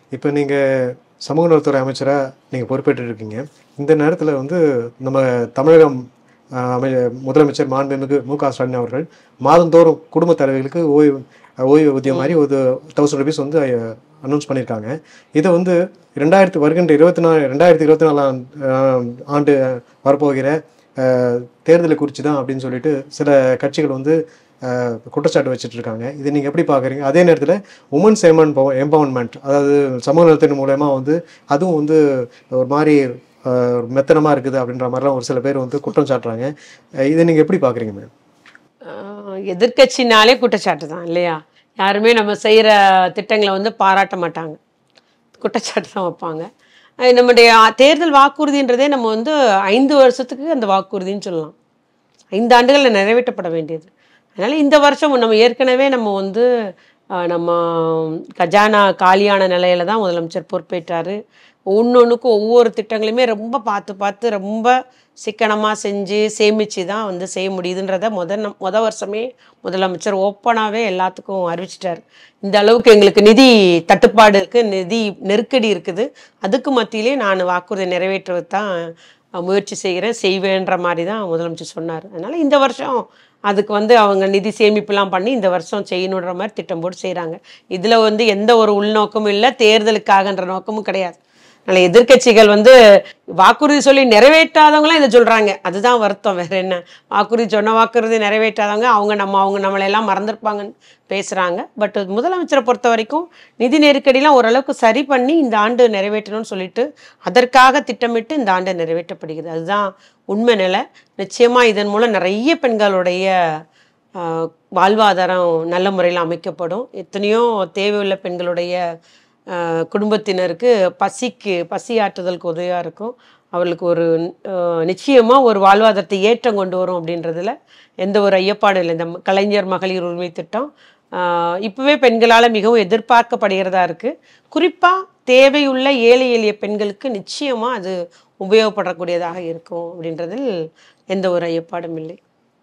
இப்போ நீங்கள் சமூக நலத்துறை அமைச்சராக நீங்கள் பொறுப்பேற்று இருக்கீங்க இந்த நேரத்தில் வந்து நம்ம தமிழகம் ஆஹ், அமை முதலமைச்சர் மாண்புமிகு மு க ஸ்டாலின் அவர்கள் மாதந்தோறும் குடும்ப தலைவர்களுக்கு ஓய்வு ஓய்வு ஊதியம் மாதிரி ஒரு தௌசண்ட் ருபீஸ் வந்து அனௌன்ஸ் பண்ணியிருக்காங்க இதை வந்து ரெண்டாயிரத்தி வருகின்ற இருபத்தி நாலு ரெண்டாயிரத்தி இருபத்தி நாலாம் ஆண்டு வரப்போகிற ஆஹ், தேர்தலை குறித்து தான் அப்படின்னு சொல்லிட்டு சில கட்சிகள் வந்து ஆஹ், குற்றச்சாட்டு வச்சுட்டு இருக்காங்க இதை நீங்கள் எப்படி பார்க்குறீங்க அதே நேரத்தில் உமன்ஸ் எமன் எம்பவர்மெண்ட் அதாவது சமூக நலத்தின் மூலயமா வந்து அதுவும் வந்து ஒரு மாதிரி மெத்தனமாக இருக்குது அப்படின்ற மாதிரிலாம் ஒரு சில பேர் வந்து குற்றம் சாட்டுறாங்க அஹ் இதை நீங்கள் எப்படி பார்க்குறீங்க மேடம் ஆஹ் எதிர்க்கட்சினாலே குற்றச்சாட்டு தான் இல்லையா யாருமே நம்ம செய்கிற திட்டங்களை வந்து பாராட்ட மாட்டாங்க குற்றச்சாட்டு தான் வைப்பாங்க அஹ் நம்முடைய தேர்தல் வாக்குறுதின்றதே நம்ம வந்து ஐந்து வருஷத்துக்கு அந்த வாக்குறுதின்னு சொல்லலாம் ஐந்து ஆண்டுகளில் நிறைவேற்றப்பட வேண்டியது அதனால் இந்த வருஷம் நம்ம ஏற்கனவே நம்ம வந்து ஆஹ் நம்ம கஜானா காலியான நிலையில தான் முதலமைச்சர் பொறுப்பேற்றாரு ஒன்னொன்றுக்கும் ஒவ்வொரு திட்டங்களையுமே ரொம்ப பார்த்து பார்த்து ரொம்ப சிக்கனமாக செஞ்சு சேமித்து தான் வந்து செய்ய முடியுதுன்றத முத நம்- முத வருஷமே முதலமைச்சர் ஓப்பனாகவே எல்லாத்துக்கும் அறிவிச்சிட்டார் இந்த அளவுக்கு எங்களுக்கு நிதி தட்டுப்பாடு இருக்குது நிதி நெருக்கடி இருக்குது அதுக்கு மத்தியிலே நான் வாக்குறுதி நிறைவேற்றுவது தான் அஹ், முயற்சி செய்கிறேன் செய்வேன்ற மாதிரி தான் முதலமைச்சர் சொன்னார் அதனால் இந்த வருஷம் அதுக்கு வந்து அவங்க நிதி சேமிப்புலாம் பண்ணி இந்த வருஷம் செய்யணுன்ற மாதிரி திட்டம் போட்டு செய்கிறாங்க இதில் வந்து எந்த ஒரு உள்நோக்கமும் இல்லை தேர்தலுக்காகன்ற நோக்கமும் கிடையாது அதனால் எதிர்க்கட்சிகள் வந்து வாக்குறுதி சொல்லி நிறைவேற்றாதவங்களாம் இதை சொல்கிறாங்க அதுதான் வருத்தம் வேற என்ன வாக்குறுதி சொன்ன வாக்குறுதி நிறைவேற்றாதவங்க அவங்க நம்ம அவங்க நம்மளையெல்லாம் மறந்துருப்பாங்கன்னு பேசுகிறாங்க பட் முதலமைச்சரை பொறுத்த வரைக்கும் நிதி நெருக்கடிலாம் ஓரளவுக்கு சரி பண்ணி இந்த ஆண்டு நிறைவேற்றணும்னு சொல்லிட்டு அதற்காக திட்டமிட்டு இந்த ஆண்டு நிறைவேற்றப்படுகிறது அதுதான் உண்மை நிலை நிச்சயமாக இதன் மூலம் நிறைய பெண்களுடைய ஆஹ், வாழ்வாதாரம் நல்ல முறையில் அமைக்கப்படும் எத்தனையோ தேவையுள்ள பெண்களுடைய ஆஹ், குடும்பத்தினருக்கு பசிக்கு பசி ஆற்றுதலுக்கு உதவியாக இருக்கும் அவர்களுக்கு ஒரு ஆஹ், நிச்சயமா ஒரு வாழ்வாதாரத்தை ஏற்றம் கொண்டு வரும் அப்படின்றதுல எந்த ஒரு ஐயப்பாடும் இல்லை இந்த கலைஞர் மகளிர் உரிமை திட்டம் ஆஹ், இப்பவே பெண்களால் மிகவும் எதிர்பார்க்கப்படுகிறதா இருக்கு குறிப்பா தேவையுள்ள ஏழை எளிய பெண்களுக்கு நிச்சயமா அது உபயோகப்படக்கூடியதாக இருக்கும் அப்படின்றதில் எந்த ஒரு ஐயப்பாடும் இல்லை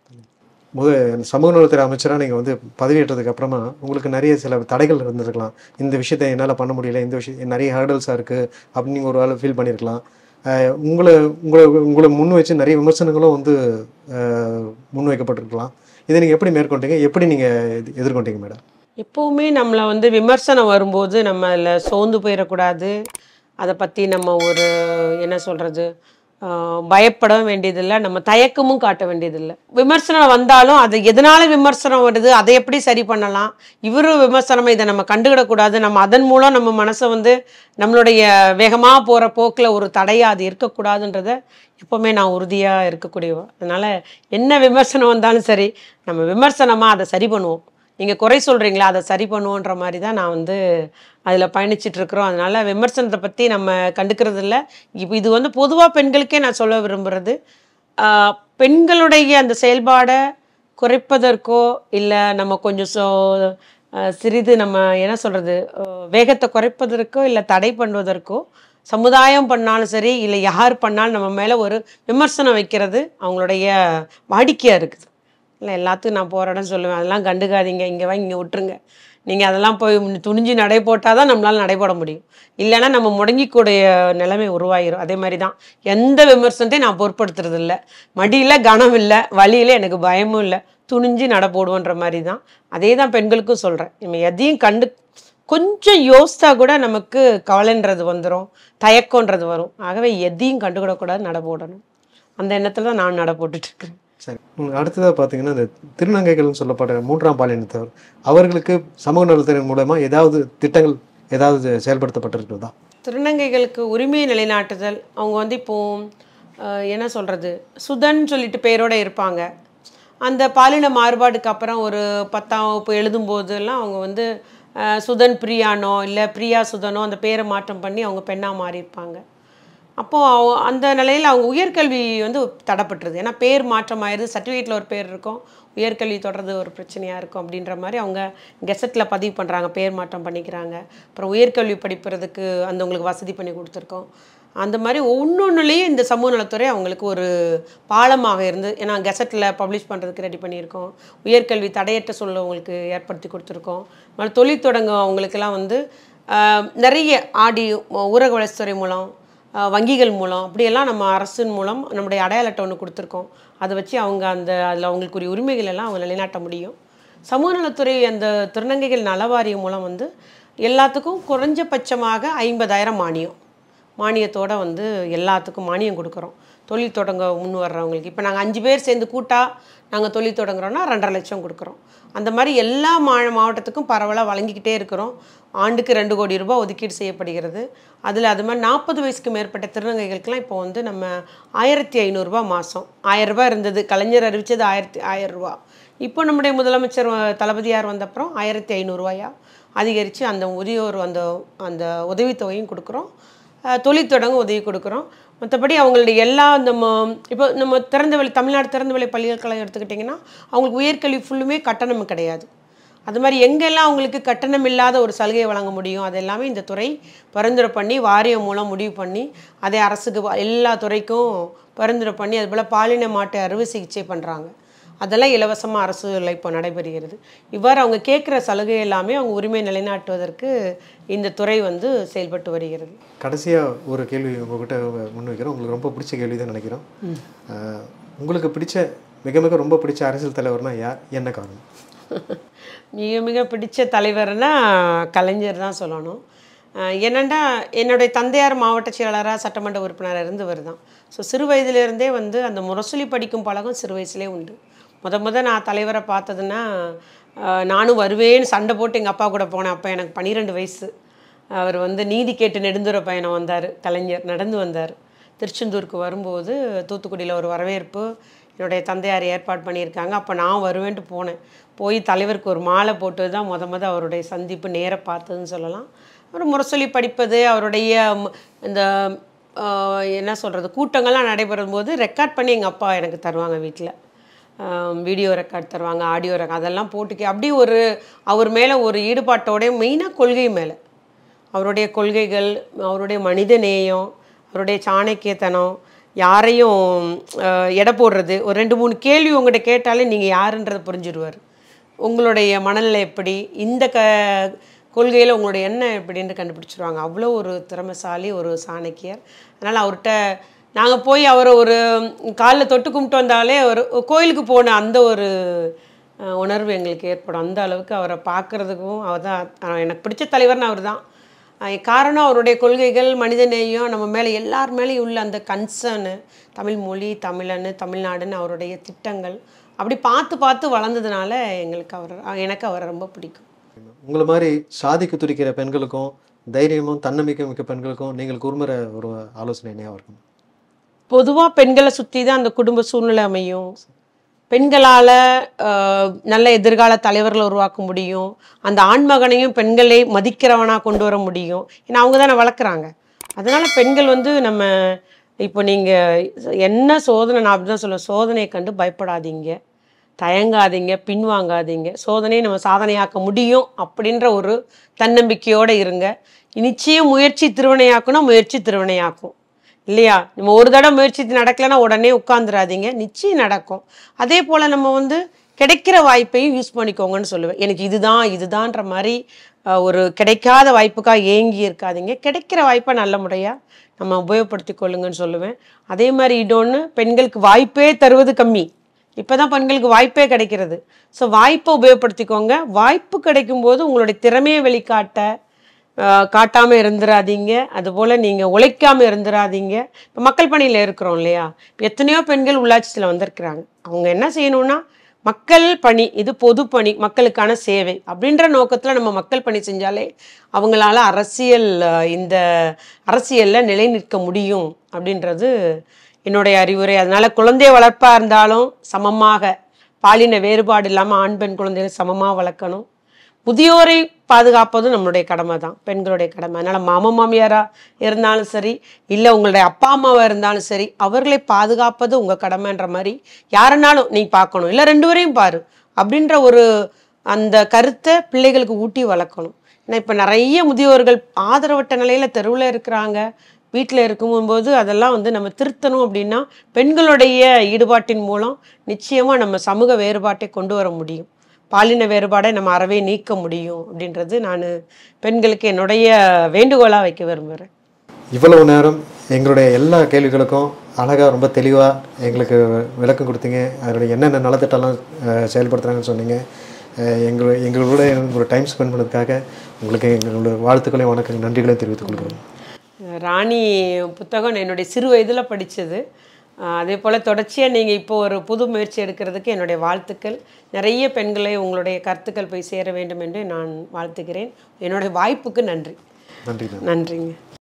முத சமூக நலத்துறை அமைச்சராக நீங்கள் வந்து பதவியேற்றதுக்கு அப்புறமா உங்களுக்கு நிறைய சில தடைகள் இருந்திருக்கலாம் இந்த விஷயத்தை என்னால் பண்ண முடியல இந்த விஷயம் நிறைய ஹேர்டல்ஸாக இருக்குது அப்படின்னு நீங்கள் ஒரு வேளை ஃபீல் பண்ணியிருக்கலாம் அஹ் உங்களை உங்களை உங்களை முன் வச்சு நிறைய விமர்சனங்களும் வந்து அஹ், முன் வைக்கப்பட்டிருக்கலாம் இதை நீங்கள் எப்படி மேற்கொண்டீங்க எப்படி நீங்கள் எதிர்கொண்டீங்க மேடம் எப்போவுமே நம்மளை வந்து விமர்சனம் வரும்போது நம்ம அதில் சோர்ந்து போயிடக்கூடாது அதை பற்றி நம்ம ஒரு என்ன சொல்கிறது பயப்பட வேண்டியதில்லை நம்ம தயக்கமும் காட்ட வேண்டியதில்லை விமர்சனம் வந்தாலும் அது எதனால விமர்சனம் வருது அதை எப்படி சரி பண்ணலாம் இவரும் விமர்சனம் இதை நம்ம கண்டுக்கிடக்கூடாது நம்ம அதன் மூலம் நம்ம மனசை வந்து நம்மளுடைய வேகமாக போகிற போக்கில் ஒரு தடையாக அது இருக்கக்கூடாதுன்றத எப்போவுமே நான் உறுதியாக இருக்கக்கூடியவ அதனால் என்ன விமர்சனம் வந்தாலும் சரி நம்ம விமர்சனமாக அதை சரி பண்ணுவோம் நீங்கள் குறை சொல்கிறீங்களா அதை சரி பண்ணுவோன்ற மாதிரி தான் நான் வந்து அதில் பயணிச்சிட்டு இருக்கிறோம் அதனால விமர்சனத்தை பற்றி நம்ம கண்டுக்கிறது இல்லை இப்போ இது வந்து பொதுவாக பெண்களுக்கே நான் சொல்ல விரும்புகிறது ஆஹ், பெண்களுடைய அந்த செயல்பாடை குறைப்பதற்கோ இல்லை நம்ம கொஞ்சம் சோ ஆஹ், சிறிது நம்ம என்ன சொல்கிறது வேகத்தை குறைப்பதற்கோ இல்லை தடை பண்ணுவதற்கோ சமுதாயம் பண்ணாலும் சரி இல்லை யார் பண்ணாலும் நம்ம மேலே ஒரு விமர்சனம் வைக்கிறது அவங்களுடைய வாடிக்கையாக இருக்குது இல்லை எல்லாத்துக்கும் நான் போகிற இடம் சொல்லுவேன் அதெல்லாம் கண்டுக்காதீங்க இங்கே வாங்கி இங்கே விட்டுருங்க நீங்கள் அதெல்லாம் போய் துணிஞ்சு நடை போட்டால் தான் நம்மளால் நடைபோட முடியும் இல்லைன்னா நம்ம முடங்கிக்கூடிய நிலைமை உருவாயிரும் அதே மாதிரி தான் எந்த விமர்சனத்தையும் நான் பொருட்படுத்துறது இல்லை மடியில் கனம் இல்லை வழியில் எனக்கு பயமும் இல்லை துணிஞ்சு நட போடுவோன்ற மாதிரி தான் அதே தான் பெண்களுக்கும் சொல்கிறேன் நம்ம எதையும் கண்டு கொஞ்சம் யோசித்தா கூட நமக்கு கவலைன்றது வந்துடும் தயக்கன்றது வரும் ஆகவே எதையும் கண்டுக்கிடக்கூடாது நட போடணும் அந்த எண்ணத்தில் தான் நான் நட போட்டுட்டு இருக்கேன் சரி உம், அடுத்ததா பார்த்தீங்கன்னா இந்த திருநங்கைகள்னு சொல்லப்படுற மூன்றாம் பாலினத்தவர் அவர்களுக்கு சமூக நலத்துறை மூலமா ஏதாவது திட்டங்கள் ஏதாவது செயல்படுத்தப்பட்டிருக்கிறதா திருநங்கைகளுக்கு உரிமையை நிலைநாட்டுதல் அவங்க வந்து இப்போ அஹ், என்ன சொல்கிறது சுதன் சொல்லிட்டு பேரோட இருப்பாங்க அந்த பாலின மாறுபாடுக்கு அப்புறம் ஒரு பத்தாம் வகுப்பு எழுதும்போதெல்லாம் அவங்க வந்து அஹ், சுதன் பிரியானோ இல்லை பிரியா சுதனோ அந்த பேரை மாற்றம் பண்ணி அவங்க பெண்ணாக மாறியிருப்பாங்க அப்போது அவ அந்த நிலையில் அவங்க உயர்கல்வி வந்து தடப்பட்டுருது ஏன்னா பேர் மாற்றம் ஆயிடுது சர்டிஃபிகேட்டில் ஒரு பேர் இருக்கும் உயர்கல்வி தொடர்றது ஒரு பிரச்சனையாக இருக்கும் அப்படின்ற மாதிரி அவங்க கெசட்டில் பதிவு பண்ணுறாங்க பேர் மாற்றம் பண்ணிக்கிறாங்க அப்புறம் உயர்கல்வி படிப்பதற்கு அந்த உங்களுக்கு வசதி பண்ணி கொடுத்துருக்கோம் அந்த மாதிரி ஒன்னொன்றுலேயும் இந்த சமூக நலத்துறை அவங்களுக்கு ஒரு பாலமாக இருந்து ஏன்னா கெசட்டில் பப்ளிஷ் பண்ணுறதுக்கு ரெடி பண்ணியிருக்கோம் உயர்கல்வி தடையற்ற சொல்ல அவங்களுக்கு ஏற்படுத்தி கொடுத்துருக்கோம் மறு தொழில் தொடங்க அவங்களுக்கெல்லாம் வந்து ஆஹ் நிறைய ஆடி ஊரக வளர்ச்சித்துறை மூலம் ஆஹ் வங்கிகள் மூலம் அப்படியெல்லாம் நம்ம அரசின் மூலம் நம்முடைய அடையாள அட்டை ஒன்று கொடுத்துருக்கோம் அதை வச்சு அவங்க அந்த அதில் அவங்களுக்குரிய உரிமைகள் எல்லாம் அவங்க நிலைநாட்ட முடியும் சமூக நலத்துறை அந்த திருநங்கைகள் நலவாரியம் மூலம் வந்து எல்லாத்துக்கும் குறைஞ்சபட்சமாக ஐம்பதாயிரம் மானியம் மானியத்தோட வந்து எல்லாத்துக்கும் மானியம் கொடுக்குறோம் தொழில் தொடங்க முன் வர்றவங்களுக்கு இப்போ நாங்கள் அஞ்சு பேர் சேர்ந்து கூட்டா நாங்கள் தொழில் தொடங்குறோன்னா ரெண்டரை லட்சம் கொடுக்குறோம் அந்த மாதிரி எல்லா மா மாவட்டத்துக்கும் பரவலாக வழங்கிக்கிட்டே இருக்கிறோம் ஆண்டுக்கு ரெண்டு கோடி ரூபாய் ஒதுக்கீடு செய்யப்படுகிறது அதில் அது மாதிரி நாற்பது வயசுக்கு மேற்பட்ட திருநங்கைகளுக்கெல்லாம் இப்போ வந்து நம்ம ஆயிரத்தி ஐநூறுரூபா மாதம் ஆயிரரூபா இருந்தது கலைஞர் அறிவித்தது ஆயிரத்தி ஆயிரரூபா இப்போ நம்முடைய முதலமைச்சர் அஹ், தளபதியார் வந்தப்புறம் ஆயிரத்தி ஐநூறுரூவாயா அதிகரித்து அந்த முதியோர் அந்த அந்த உதவித்தொகையும் கொடுக்குறோம் அஹ், தொழில் தொடங்க உதவி கொடுக்குறோம் மற்றபடி அவங்களுடைய எல்லா இந்த ம- இப்போ நம்ம திறந்தவெளி தமிழ்நாடு திறந்தவெளி பல்கலைக்கழகம் எடுத்துக்கிட்டிங்கன்னா அவங்களுக்கு உயர்கல்வி ஃபுல்லுமே கட்டணம் கிடையாது அது மாதிரி எங்கெல்லாம் அவங்களுக்கு கட்டணம் இல்லாத ஒரு சலுகையை வழங்க முடியும் அது எல்லாமே இந்த துறை பரிந்துரை பண்ணி வாரியம் மூலம் முடிவு பண்ணி அதை அரசுக்கு வ- எல்லா துறைக்கும் பரிந்துரை பண்ணி அதுபோல் பாலின மாட்டு அறுவை சிகிச்சை பண்ணுறாங்க அதெல்லாம் இலவசமாக அரசுல இப்போ நடைபெறுகிறது இவ்வாறு அவங்க கேட்குற சலுகை எல்லாமே அவங்க உரிமை நிலைநாட்டுவதற்கு இந்த துறை வந்து செயல்பட்டு வருகிறது கடைசியாக ஒரு கேள்வி உங்ககிட்ட முன்வைக்கிறோம் உங்களுக்கு ரொம்ப பிடிச்ச கேள்வி தான் நினைக்கிறோம் ஆஹ், உங்களுக்கு பிடிச்ச மிக மிக ரொம்ப பிடிச்ச அரசியல் தலைவர்னா யார் என்ன காரணம் மிக மிக பிடிச்ச தலைவர்னா கலைஞர் தான் சொல்லணும் அஹ் என்னண்டா என்னுடைய தந்தையார் மாவட்ட செயலாளராக சட்டமன்ற உறுப்பினராக இருந்தவர் தான் ஸோ சிறு வயதிலிருந்தே வந்து அந்த முரசொலி படிக்கும் பழக்கம் சிறு வயசுலேயே உண்டு முத முத நான் தலைவரை பார்த்ததுன்னா அஹ் நானும் வருவேன்னு சண்டை போட்டு எங்கள் அப்பா கூட போனேன் அப்போ எனக்கு பன்னிரெண்டு வயசு அவர் வந்து நீதி கேட்டு நெடுந்துர பயணம் வந்தார் கலைஞர் நடந்து வந்தார் திருச்செந்தூருக்கு வரும்போது தூத்துக்குடியில் ஒரு வரவேற்பு என்னுடைய தந்தையார் ஏற்பாடு பண்ணியிருக்காங்க அப்போ நான் வருவேன்ட்டு போனேன் போய் தலைவருக்கு ஒரு மாலை போட்டு தான் முத முத அவருடைய சந்திப்பு நேர பார்த்ததுன்னு சொல்லலாம் அப்புறம் முரசொலி படிப்பது அவருடைய ம், இந்த ஆஹ், என்ன சொல்கிறது கூட்டங்கள்லாம் நடைபெறும் போது ரெக்கார்ட் பண்ணி எங்கள் அப்பா எனக்கு தருவாங்க வீட்டில் வீடியோ ரெக்கார்ட் தருவாங்க ஆடியோ ரெக்கார்ட் அதெல்லாம் போட்டுக்கி அப்படி ஒரு அவர் மேலே ஒரு ஈடுபாட்டோட மெயினாக கொள்கை மேலே அவருடைய கொள்கைகள் அவருடைய மனித நேயம் அவருடைய சாணக்கியத்தனம் யாரையும் அஹ், எடை போடுறது ஒரு ரெண்டு மூணு கேள்வி உங்கள்கிட்ட கேட்டாலே நீங்கள் யாருன்றதை புரிஞ்சிடுவார் உங்களுடைய மனநிலை எப்படி இந்த க கொள்கையில் உங்களுடைய எண்ணம் எப்படின்னு கண்டுபிடிச்சிருவாங்க அவ்வளோ ஒரு திறமைசாலி ஒரு சாணக்கியர் அதனால் அவர்கிட்ட நாங்கள் போய் அவரை ஒரு காலில் தொட்டு கும்பிட்டு வந்தாலே ஒரு கோயிலுக்கு போன அந்த ஒரு அஹ், உணர்வு எங்களுக்கு ஏற்படும் அந்த அளவுக்கு அவரை பார்க்குறதுக்கும் அவர் தான் எனக்கு பிடிச்ச தலைவர்னு அவர் தான் அஹ் காரணம் அவருடைய கொள்கைகள் மனிதநேயம் நம்ம மேலே எல்லார் மேலேயும் உள்ள அந்த கன்சர்னு தமிழ் மொழி தமிழன்னு தமிழ்நாடுன்னு அவருடைய திட்டங்கள் அப்படி பார்த்து பார்த்து வளர்ந்ததுனால எங்களுக்கு அவர் எனக்கு அவரை ரொம்ப பிடிக்கும் உங்களை மாதிரி சாதிக்கு துடிக்கிற பெண்களுக்கும் தைரியமும் தன்னம்பிக்கை மிக்க பெண்களுக்கும் நீங்கள் கூறுமுற ஒரு ஆலோசனை என்னையாக இருக்கும் பொதுவாக பெண்களை சுற்றி தான் அந்த குடும்ப சூழ்நிலை அமையும் பெண்களால் நல்ல எதிர்கால தலைவர்களை உருவாக்க முடியும் அந்த ஆண்மகனையும் பெண்களை மதிக்கிறவனாக கொண்டு வர முடியும் ஏன்னா அவங்க தானே வளர்க்குறாங்க அதனால் பெண்கள் வந்து நம்ம இப்போ நீங்கள் என்ன சோதனை நான் அப்படி தான் சொல்லுவேன் சோதனையை கண்டு பயப்படாதீங்க தயங்காதீங்க பின்வாங்காதீங்க சோதனையை நம்ம சாதனையாக்க முடியும் அப்படின்ற ஒரு தன்னம்பிக்கையோடு இருங்க நிச்சயம் முயற்சி திருவினையாக்கணும் முயற்சி திருவினையாக்கும் இல்லையா நம்ம ஒரு தடவை முயற்சி நடக்கலைன்னா உடனே உட்காந்துடாதீங்க நிச்சயம் நடக்கும் அதே போல் நம்ம வந்து கிடைக்கிற வாய்ப்பையும் யூஸ் பண்ணிக்கோங்கன்னு சொல்லுவேன் எனக்கு இதுதான் இதுதான்ற மாதிரி அஹ், ஒரு கிடைக்காத வாய்ப்புக்காக ஏங்கி இருக்காதீங்க கிடைக்கிற வாய்ப்பை நல்ல முறையாக நம்ம உபயோகப்படுத்தி கொள்ளுங்கன்னு சொல்லுவேன் அதே மாதிரி இன்னொன்று பெண்களுக்கு வாய்ப்பே தருவது கம்மி இப்போ தான் பெண்களுக்கு வாய்ப்பே கிடைக்கிறது ஸோ வாய்ப்பை உபயோகப்படுத்திக்கோங்க வாய்ப்பு கிடைக்கும்போது உங்களுடைய திறமையை வெளிக்காட்ட ஆஹ் காட்டாம இருந்துடாதீங்க அதுபோல் நீங்கள் உழைக்காம இருந்துடாதீங்க இப்போ மக்கள் பணியில் இருக்கிறோம் இல்லையா இப்ப எத்தனையோ பெண்கள் உள்ளாட்சியில் வந்திருக்கிறாங்க அவங்க என்ன செய்யணும்னா மக்கள் பணி இது பொது பணி மக்களுக்கான சேவை அப்படின்ற நோக்கத்தில் நம்ம மக்கள் பணி செஞ்சாலே அவங்களால அரசியல் ஆஹ் இந்த அரசியலில் நிலை நிற்க முடியும் அப்படின்றது என்னுடைய அறிவுரை அதனால குழந்தை வளர்ப்பாக இருந்தாலும் சமமாக பாலின வேறுபாடு இல்லாமல் ஆண் பெண் குழந்தைகள் சமமாக வளர்க்கணும் முதியோரை பாதுகாப்பதும் நம்மளுடைய கடமை தான் பெண்களுடைய கடமை அதனால் மாமா மாமியாராக இருந்தாலும் சரி இல்லை உங்களுடைய அப்பா அம்மாவாக இருந்தாலும் சரி அவர்களை பாதுகாப்பது உங்கள் கடமைன்ற மாதிரி யாருனாலும் நீ பார்க்கணும் இல்லை ரெண்டு பேரையும் பாரு அப்படின்ற ஒரு அந்த கருத்தை பிள்ளைகளுக்கு ஊட்டி வளர்க்கணும் ஏன்னா இப்போ நிறைய முதியோர்கள் ஆதரவற்ற நிலையில் தெருவில் இருக்கிறாங்க வீட்டில் இருக்கும்போது அதெல்லாம் வந்து நம்ம திருத்தணும் அப்படின்னா பெண்களுடைய ஈடுபாட்டின் மூலம் நிச்சயமாக நம்ம சமூக வேறுபாட்டை கொண்டு வர முடியும் பாலின வேறுபாடை நம்ம அறவே நீக்க முடியும் அப்படின்றது நான் பெண்களுக்கு என்னுடைய வேண்டுகோளாக வைக்க விரும்புகிறேன் இவ்வளவு நேரம் எங்களுடைய எல்லா கேள்விகளுக்கும் அழகாக ரொம்ப தெளிவாக எங்களுக்கு விளக்கம் கொடுத்தீங்க அதனுடைய என்னென்ன நலத்திட்டம்லாம் அஹ், செயல்படுத்துகிறாங்கன்னு சொன்னீங்க அஹ், எங்களு எங்களோட ஒரு டைம் ஸ்பெண்ட் பண்ணதுக்காக உங்களுக்கு எங்களுடைய வாழ்த்துக்களையும் வணக்கம் நன்றிகளையும் தெரிவித்துக் கொள்கிறோம் ராணி புத்தகம் நான் என்னுடைய சிறு வயதில் படித்தது அதே போல் தொடர்ச்சியாக நீங்கள் இப்போ ஒரு புது முயற்சி எடுக்கிறதுக்கு என்னுடைய வாழ்த்துக்கள் நிறைய பெண்களை உங்களுடைய கருத்துக்கள் போய் சேர வேண்டும் என்று நான் வாழ்த்துகிறேன் என்னுடைய வாய்ப்புக்கு நன்றி நன்றி நன்றிங்க